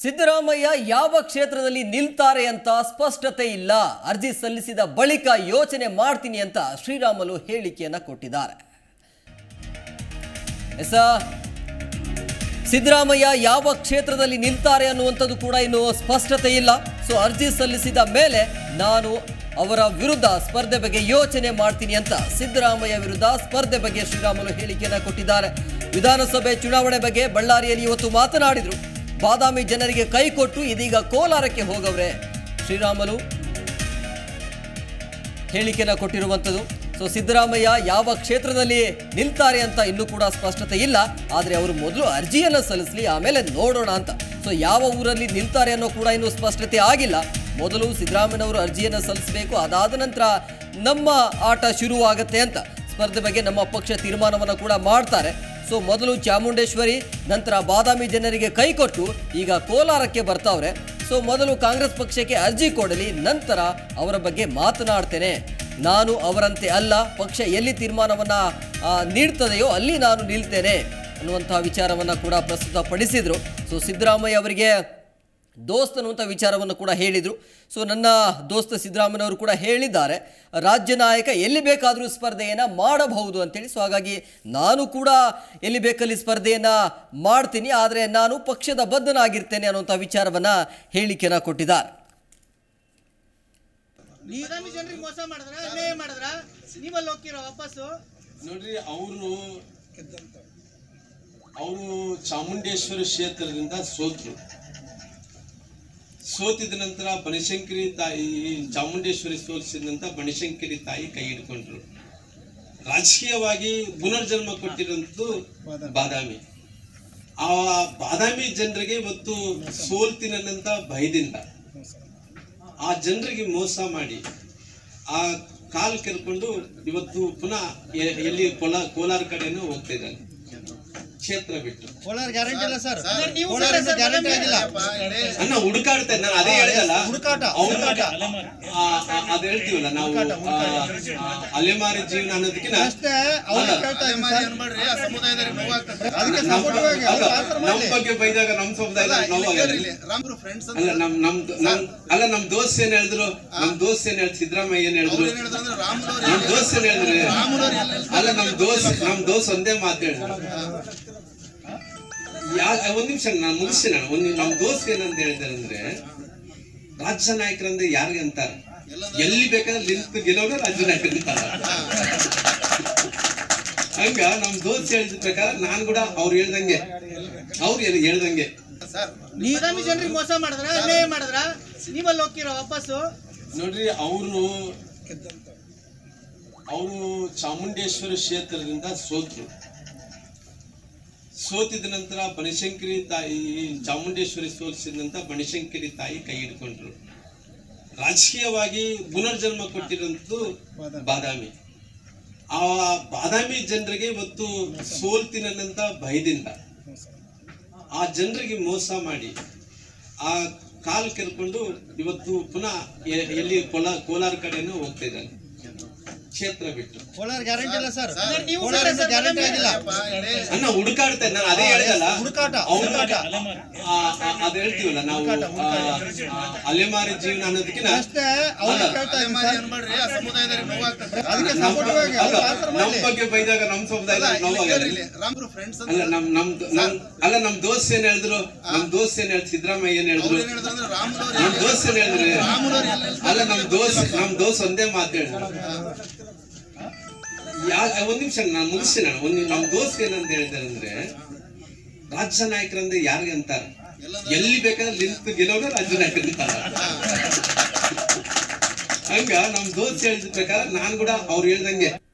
ಸಿದ್ದರಾಮಯ್ಯ ಯಾವ ಕ್ಷೇತ್ರದಲ್ಲಿ ನಿಲ್ತಾರೆ ಅಂತ ಸ್ಪಷ್ಟತೆ ಇಲ್ಲ ಅರ್ಜಿ ಸಲ್ಲಿಸಿದ ಬಳಿಕ ಯೋಚನೆ ಮಾಡ್ತೀನಿ ಅಂತ ಶ್ರೀರಾಮುಲು ಹೇಳಿಕೆಯನ್ನ ಕೊಟ್ಟಿದ್ದಾರೆ ಎಸ ಸಿದ್ದರಾಮಯ್ಯ ಯಾವ ಕ್ಷೇತ್ರದಲ್ಲಿ ನಿಲ್ತಾರೆ ಅನ್ನುವಂಥದ್ದು ಕೂಡ ಇನ್ನು ಸ್ಪಷ್ಟತೆ ಇಲ್ಲ ಸೊ ಅರ್ಜಿ ಸಲ್ಲಿಸಿದ ಮೇಲೆ ನಾನು ಅವರ ವಿರುದ್ಧ ಸ್ಪರ್ಧೆ ಬಗ್ಗೆ ಯೋಚನೆ ಮಾಡ್ತೀನಿ ಅಂತ ಸಿದ್ದರಾಮಯ್ಯ ವಿರುದ್ಧ ಸ್ಪರ್ಧೆ ಬಗ್ಗೆ ಶ್ರೀರಾಮುಲು ಹೇಳಿಕೆಯನ್ನ ಕೊಟ್ಟಿದ್ದಾರೆ ವಿಧಾನಸಭೆ ಚುನಾವಣೆ ಬಗ್ಗೆ ಬಳ್ಳಾರಿಯಲ್ಲಿ ಇವತ್ತು ಮಾತನಾಡಿದರು ಬಾದಾಮಿ ಜನರಿಗೆ ಕೈ ಕೊಟ್ಟು ಇದೀಗ ಕೋಲಾರಕ್ಕೆ ಹೋಗವ್ರೆ ಶ್ರೀರಾಮುಲು ಹೇಳಿಕೆನ ಕೊಟ್ಟಿರುವಂಥದ್ದು ಸೊ ಸಿದ್ದರಾಮಯ್ಯ ಯಾವ ಕ್ಷೇತ್ರದಲ್ಲಿ ನಿಲ್ತಾರೆ ಅಂತ ಇನ್ನೂ ಕೂಡ ಸ್ಪಷ್ಟತೆ ಇಲ್ಲ ಆದರೆ ಅವರು ಮೊದಲು ಅರ್ಜಿಯನ್ನು ಸಲ್ಲಿಸಲಿ ಆಮೇಲೆ ನೋಡೋಣ ಅಂತ ಸೊ ಯಾವ ಊರಲ್ಲಿ ನಿಲ್ತಾರೆ ಅನ್ನೋ ಕೂಡ ಇನ್ನೂ ಸ್ಪಷ್ಟತೆ ಆಗಿಲ್ಲ ಮೊದಲು ಸಿದ್ದರಾಮಯ್ಯನವರು ಅರ್ಜಿಯನ್ನು ಸಲ್ಲಿಸಬೇಕು ಅದಾದ ನಂತರ ನಮ್ಮ ಆಟ ಶುರುವಾಗತ್ತೆ ಅಂತ ಸ್ಪರ್ಧೆ ಬಗ್ಗೆ ನಮ್ಮ ಪಕ್ಷ ತೀರ್ಮಾನವನ್ನು ಕೂಡ ಮಾಡ್ತಾರೆ ಸೊ ಮೊದಲು ಚಾಮುಂಡೇಶ್ವರಿ ನಂತರ ಬಾದಾಮಿ ಜನರಿಗೆ ಕೈ ಕೊಟ್ಟು ಈಗ ಕೋಲಾರಕ್ಕೆ ಬರ್ತಾವ್ರೆ ಸೊ ಮೊದಲು ಕಾಂಗ್ರೆಸ್ ಪಕ್ಷಕ್ಕೆ ಅರ್ಜಿ ಕೊಡಲಿ ನಂತರ ಅವರ ಬಗ್ಗೆ ಮಾತನಾಡ್ತೇನೆ ನಾನು ಅವರಂತೆ ಅಲ್ಲ ಪಕ್ಷ ಎಲ್ಲಿ ತೀರ್ಮಾನವನ್ನ ಆ, ನೀಡ್ತದೆಯೋ ಅಲ್ಲಿ ನಾನು ನಿಲ್ತೇನೆ ಅನ್ನುವಂತಹ ವಿಚಾರವನ್ನ ಕೂಡ ಪ್ರಸ್ತುತಪಡಿಸಿದ್ರು ಸೊ ಸಿದ್ದರಾಮಯ್ಯ ಅವರಿಗೆ ದೋಸ್ತ್ ಅನ್ನುವಂಥ ವಿಚಾರವನ್ನು ಕೂಡ ಹೇಳಿದರು ಸೊ ನನ್ನ ದೋಸ್ತ ಸಿದ್ದರಾಮಯ್ಯನವರು ಕೂಡ ಹೇಳಿದ್ದಾರೆ ರಾಜ್ಯ ನಾಯಕ ಎಲ್ಲಿ ಬೇಕಾದರೂ ಸ್ಪರ್ಧೆಯನ್ನು ಮಾಡಬಹುದು ಅಂತೇಳಿ ಸೊ ಹಾಗಾಗಿ ನಾನು ಕೂಡ ಎಲ್ಲಿ ಬೇಕಲ್ಲಿ ಸ್ಪರ್ಧೆಯನ್ನು ಮಾಡ್ತೀನಿ ಆದರೆ ನಾನು ಪಕ್ಷದ ಬದ್ಧನಾಗಿರ್ತೇನೆ ಅನ್ನುವಂಥ ವಿಚಾರವನ್ನು ಹೇಳಿಕೆಯನ್ನು ಕೊಟ್ಟಿದ್ದಾರೆ ಬಾದಾಮಿ ಜನರಿಗೆ ಮೋಸ ಮಾಡಿದ್ರ ಅನ್ಯಾಯ ಮಾಡಿದ್ರ ನೀವಲ್ಲಿ ಹೋಗ್ತೀರಾ ವಾಪಸ್ಸು ನೋಡ್ರಿ ಅವರು ಅವರು ಚಾಮುಂಡೇಶ್ವರಿ ಕ್ಷೇತ್ರದಿಂದ ಸೋತರು ಸೋತಿದ ನಂತರ ಬನಶಂಕರಿ ತಾಯಿ ಚಾಮುಂಡೇಶ್ವರಿ ಸೋಲಿಸಿದ ನಂತರ ಬನಶಂಕರಿ ತಾಯಿ ಕೈ ಹಿಡ್ಕೊಂಡ್ರು ರಾಜಕೀಯವಾಗಿ ಪುನರ್ಜನ್ಮ ಕೊಟ್ಟಿರೋದು ಬಾದಾಮಿ ಆ ಬಾದಾಮಿ ಜನರಿಗೆ ಇವತ್ತು ಸೋಲ್ತಿನಂತ ಭಯದಿಂದ ಆ ಜನರಿಗೆ ಮೋಸ ಮಾಡಿ ಆ ಕಾಲ್ ಕೆರ್ಕೊಂಡು ಇವತ್ತು ಪುನಃ ಎ- ಎಲ್ಲಿ ಕೋಲ ಕೋಲಾರ ಕಡೆನೂ ಹೋಗ್ತಾ ಇದ್ದಾನೆ ಕ್ಷೇತ್ರ ಬಿಟ್ಟು ಕೋಲಾರ ಗ್ಯಾರಂಟಿ ಇಲ್ಲ ಸರ್ ನೀವು ಕೋಲಾರ ಸರ್ ಗ್ಯಾರಂಟಿ ಆಗಿಲ್ಲ ಅನ್ನ ಹುಡುಕಾಡ್ತಾ ನಾನು ಅದೇ ಹೇಳಿದಲ್ಲ ಹುಡುಕಾಟ, ಅವ್ರು- ಹುಡುಕಾಟ. ಆ, ಆ, ಅದ್ ಹೇಳ್ತೀವಲ್ಲ ನಾವು ಹುಡುಕಾಟ, ಹುಡುಕಾಟ. ಆ, ಆ, ಅಲೆಮಾರಿ ಜೀವನ ಅನ್ನೋದಕ್ಕಿಂತ ಅಷ್ಟೇ ಅವ್ರಿಗೆ ಕೇಳ್ತಾ ಇದ್ದೀನಿ ಸರ್ ಅದಕ್ಕೆ ನಮ್- ಸಪೋರ್ಟ್ ಆಗಿ ಅಲ್ಲ, ಅವ್ರು ಆನ್ಸರ್ ನಮ್ ಮಾಡಲಿ ಬಗ್ಗೆ ಬೈದಾಗ ನಮ್ ಸಮುದಾಯದಾಗ ನೋವಾಗಲ್ಲ ಫ್ರೆಂಡ್ಸ್ ಅಲ್ಲ ನಮ್ ನಮ್ ನಮ್ ಅಲ್ಲ ನಮ್ ದೋಸ್ತ್ ಏನ್ ಹೇಳಿದ್ರು ನಮ್ ದೋಸ್ತ್ ಏನ್ ಹೇಳಿದ್ರು ಸಿದ್ದರಾಮಯ್ಯ ಏನ್ ಹೇಳಿದ್ರು ಅಂದ್ರೆ ರಾಮುಲವ್ರು ನಮ್ ದೋಸ್ತ್ ಏನ್ ಹೇಳಿದ್ರು ರಾಮುಲವ್ರು ಎಲ್ಲ ಅಲ್ಲ ನಮ್ ದೋಸ್ತ್ ನಮ್ ದೋಸ್ತ್ ಒಂದೇ ಮಾತು ಹೇಳಿದ್ರು ಯಾ ಒಂದ್ ನಿಮಿಷ ನಾನು ಮುಗಿಸ್ತೀನಿ ನಾನು ಒಂದ್ ನಮ್ ದೋಸ್ತ್ ಏನಂತ ಹೇಳ್ತಾರೆ ಅಂದ್ರೆ ರಾಜ್ಯ ನಾಯಕರಂದ್ರೆ ಯಾರಿಗೆ ಅಂತಾರೆ ಎಲ್ಲಿ ಬೇಕಾದ್ರೆ ನಿಂತು ಗೆಲ್ಲೋರು ರಾಜ್ಯ ನಾಯಕರು ಅಂತಾರ ಹಂಗ ನಮ್ ದೋಸ್ತ್ ಹೇಳಿದ ಪ್ರಕಾರ ನಾನ್ ಕೂಡ ಅವ್ರು ಹೇಳ್ದಂಗೆ ಅವ್ರು ಏನ್- ಹೇಳ್ದಂಗೆ ಸರ್ ಬಾದಾಮಿ ಜನರಿಗೆ ಮೋಸ ಮಾಡಿದ್ರ ಅನ್ಯಾಯ ಮಾಡಿದ್ರ ನೀವಲ್ಲಿ ಹೋಗ್ತೀರಾ ವಾಪಸ್ಸು ನೋಡ್ರಿ ಅವರು ಅವರು ಚಾಮುಂಡೇಶ್ವರಿ ಕ್ಷೇತ್ರದಿಂದ ಸೋತರು ಸೋತಿದ ನಂತರ ಬನಶಂಕರಿ ತಾಯಿ ಚಾಮುಂಡೇಶ್ವರಿ ಸೋಲಿಸಿದ ನಂತರ ಬನಶಂಕರಿ ತಾಯಿ ಕೈ ಹಿಡ್ಕೊಂಡ್ರು ರಾಜಕೀಯವಾಗಿ ಪುನರ್ಜನ್ಮ ಕೊಟ್ಟಿರೋದು ಬಾದಾಮಿ ಆ ಬಾದಾಮಿ ಜನರಿಗೆ ಇವತ್ತು ಸೋಲ್ತಿನಂತ ಭಯದಿಂದ ಆ ಜನರಿಗೆ ಮೋಸ ಮಾಡಿ ಆ ಕಾಲ್ ಕೆರ್ಕೊಂಡು ಇವತ್ತು ಪುನಃ ಎ- ಎಲ್ಲಿ ಕೋಲ ಕೋಲಾರ ಕಡೆನೂ ಹೋಗ್ತಾ ಇದ್ದಾನೆ ಕ್ಷೇತ್ರ ಬಿಟ್ಟು ಕೋಲಾರ ಗ್ಯಾರಂಟಿ ಇಲ್ಲ ಸರ್ ನೀವು ಕೋಲಾರ ಸರ್ ಗ್ಯಾರಂಟಿ ಆಗಿಲ್ಲ ಅನ್ನ ಹುಡುಕಾಡ್ತಾ ನಾನು ಅದೇ ಹೇಳಿದಲ್ಲ ಹುಡುಕಾಟ, ಅವ್ರು- ಹುಡುಕಾಟ. ಆ, ಆ, ಅದ್ ಹೇಳ್ತೀವಲ್ಲ ನಾವು ಹುಡುಕಾಟ, ಹುಡುಕಾಟ. ಆ, ಆ, ಅಲೆಮಾರಿ ಜೀವನ ಅನ್ನೋದಕ್ಕಿಂತ ಅಷ್ಟೇ ಅವ್ರಿಗೆ ಕೇಳ್ತಾ ಇದ್ದೀನಿ ಅಲೆಮಾರಿ ಸರ್ ಅನ್ಬೇಡ್ರಿ ಆ ಸಮುದಾಯದವ್ರಿಗೆ ನೋವಾಗ್ತದೆ ಅದಕ್ಕೆ ನಮ್- ಸಪೋರ್ಟ್ ಆಗಿ ಅಲ್ಲ, ಅವ್ರು ಆನ್ಸರ್ ನಮ್ ಮಾಡಲಿ ಬಗ್ಗೆ ಬೈದಾಗ ನಮ್ ಸಮುದಾಯದಾಗ ನೋವಾಗಲ್ಲ ರಾಮರು ಫ್ರೆಂಡ್ಸ್ ಅಲ್ಲ ನಮ್ ನಮ್ ನಮ್ ಅಲ್ಲ ನಮ್ ದೋಸ್ತ್ ಏನ್ ಹೇಳಿದ್ರು ನಮ್ ದೋಸ್ತ್ ಏನ್ ಹೇಳಿದ್ರು ಸಿದ್ದರಾಮಯ್ಯ ಏನ್ ಹೇಳಿದ್ರು ಏನ್ ಹೇಳಿದ್ರು ಅಂದ್ರೆ ರಾಮುಲವ್ರು ನಮ್ ದೋಸ್ತ್ ಏನ್ ಹೇಳಿದ್ರು ರಾಮುಲವ್ರು ಎಲ್ಲ ಅಲ್ಲ ನಮ್ ದೋಸ್ತ್ ನಮ್ ದೋಸ್ತ್ ಒಂದೇ ಮಾತು ಹೇಳಿದ್ರು ಯಾ ಒಂದ್ ನಿಮಿಷ ನಾನು ಮುಗಿಸ್ತೀನಿ ನಾನು ಒಂದ್ ನಮ್ ದೋಸ್ತ್ ಏನಂತ ಹೇಳ್ತಾರೆ ಅಂದ್ರೆ ರಾಜ್ಯ ನಾಯಕರಂದ್ರೆ ಯಾರಿಗೆ ಅಂತಾರೆ ಎಲ್ಲಿ ಬೇಕಾದ್ರೆ ನಿಂತು ಗೆಲ್ಲೋರು ರಾಜ್ಯ ನಾಯಕರು ಅಂತಾರ ಹಂಗ ನಮ್ ದೋಸ್ತ್ ಹೇಳಿದ ಪ್ರಕಾರ ನಾನ್ ಕೂಡ ಅವ್ರು ಹೇಳ್ದಂಗೆ